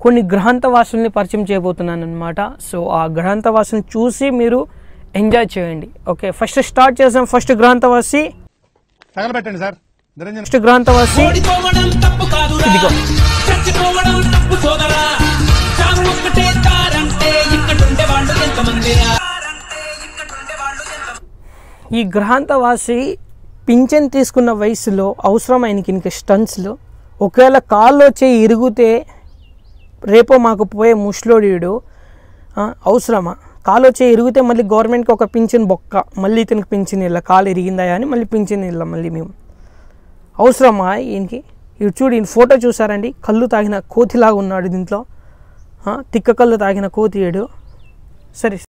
కొన్ని గ్రహాంతవాసుల్ని పరిచయం చేయబోతున్నాను అనమాట సో ఆ గ్రహాంతవాసుని చూసి మీరు ఎంజాయ్ చేయండి ఓకే ఫస్ట్ స్టార్ట్ చేసాం ఫస్ట్ గ్రహాంతవాసి తగలబెట్టండి సార్ నిరంజన్ ఫస్ట్ గ్రహాంతవాసి ఓడిపోవడం తప్పు కాదురా ఇదిగో. చచ్చిపోవడం తప్పు సోదరా చావు ఒక్కటే తారంటే ఇక్కడుండే వాళ్ళు ఎంతమందిరా ఈ గ్రహాంతవాసి పింఛన్ తీసుకున్న వయసులో అవసరం ఆయనకి ఇంక స్టన్స్లో ఒకవేళ కాల్లో చేయి ఇరిగితే రేపో మాకు పోయే ముష్లోడీడు ఆ, అవసరమా కాలో చేయి ఇరిగితే మళ్ళీ గవర్నమెంట్కి ఒక పింఛన్ బొక్క మళ్ళీ ఇతనికి పింఛన్ ఇల్ల కాలు ఇరిగిందా అని మళ్ళీ పింఛన్ ఇల్ల మళ్ళీ మేము అవసరమా ఈయనకి ఇటు చూడు ఈయన ఫోటో చూసారండి కళ్ళు తాగిన కోతిలాగా ఉన్నాడు దీంట్లో ఆ, తిక్క కళ్ళు తాగిన కోతి ఏడు సరే